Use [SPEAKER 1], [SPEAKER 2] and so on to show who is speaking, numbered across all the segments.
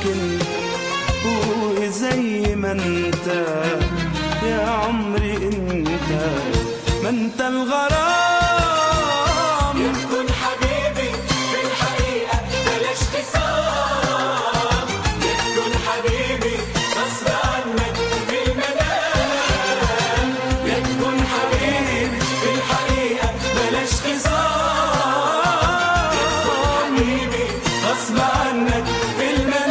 [SPEAKER 1] انت وزي ما انت يا عمري انت ما انت الغرام
[SPEAKER 2] كن حبيبي في الحقيقة بلاش خصام كن حبيبي غصب عنك في المنام
[SPEAKER 1] يا تكون حبيبي في الحقيقة بلاش خصام
[SPEAKER 2] حبيبي
[SPEAKER 1] غصب عنك في المنام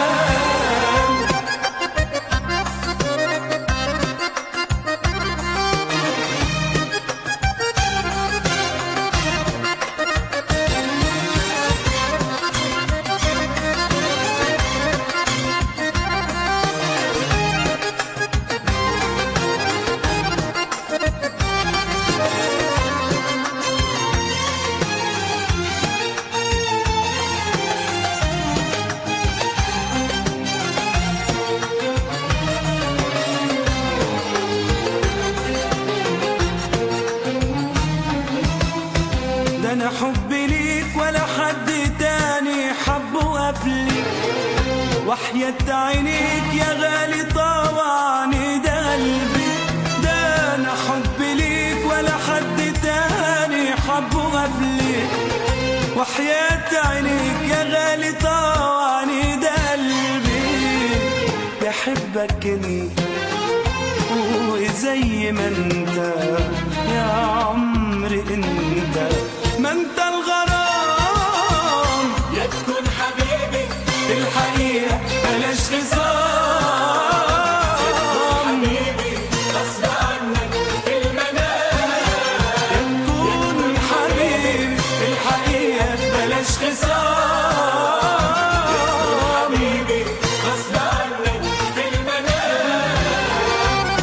[SPEAKER 1] ده انا حبي ليك ولا حد تاني حبه قبلي وحياة عينيك يا غالي طوعني ده قلبي ده انا حبي ليك ولا حد تاني حبه قبلي وحياة عينيك يا غالي طوعني ده قلبي بحبك انت وزي ما انت يا عمري انت ما انت الغرام
[SPEAKER 2] يا تكون حبيبي
[SPEAKER 1] في الحقيقة بلاش خصام
[SPEAKER 2] حبيبي غصب عنك في المنام
[SPEAKER 1] تكون حبيبي في الحقيقة بلاش خصام
[SPEAKER 2] حبيبي غصب عنك في المنام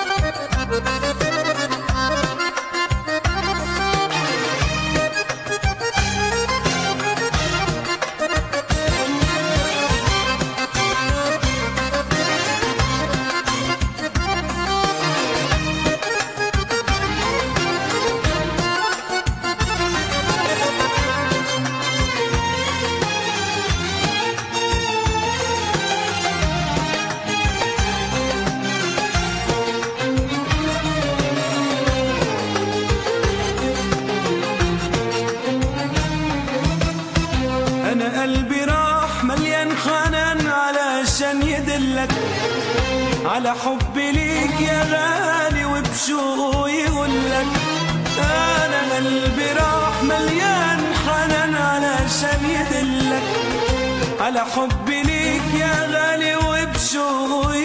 [SPEAKER 1] انا قلبي راح مليان حنان علشان يدلك على حبي ليك يا غالي وبشوق يقولك انا قلبي راح مليان حنان علشان يدلك على حبي ليك يا غالي وبشوق